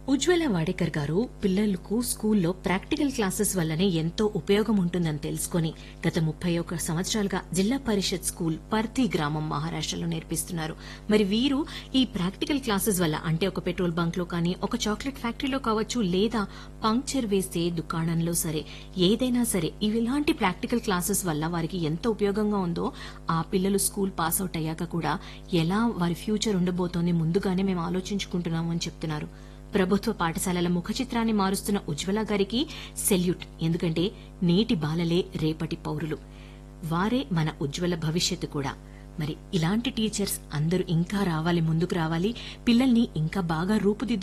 ఉజ్వల వాడేకర్ గారు పిల్లలకు స్కూల్లో ప్రాక్టికల్ క్లాసెస్ వల్లనే ఎంతో ఉపయోగం ఉంటుందని తెలుసుకుని గత ముప్పై ఒక్క సంవత్సరాలుగా జిల్లా పరిషత్ స్కూల్ పర్తి గ్రామం మహారాష్టలో నేర్పిస్తున్నారు మరి వీరు ఈ ప్రాక్టికల్ క్లాసెస్ వల్ల అంటే ఒక పెట్రోల్ బంక్ లో కానీ ఒక చాక్లెట్ ఫ్యాక్టరీలో కావచ్చు లేదా పంక్చర్ వేసే దుకాణంలో సరే ఏదైనా సరే ఇలాంటి ప్రాక్టికల్ క్లాసెస్ వల్ల వారికి ఎంత ఉపయోగంగా ఉందో ఆ పిల్లలు స్కూల్ పాస్ అవుట్ అయ్యాక కూడా ఎలా వారి ఫ్యూచర్ ఉండబోతోంది ముందుగానే మేము ఆలోచించుకుంటున్నాము అని చెప్తున్నారు ప్రభుత్వ పాఠశాలల ముఖ చిత్రాన్ని మారుస్తున్న ఉజ్వల గారికి సెల్యూట్ ఎందుకంటే నేటి బాలలే రేపటి పౌరులు వారే మన ఉజ్వల భవిష్యత్తు కూడా మరి ఇలాంటి టీచర్స్ అందరూ ఇంకా రావాలి ముందుకు రావాలి పిల్లల్ని ఇంకా బాగా రూపుదిద్దు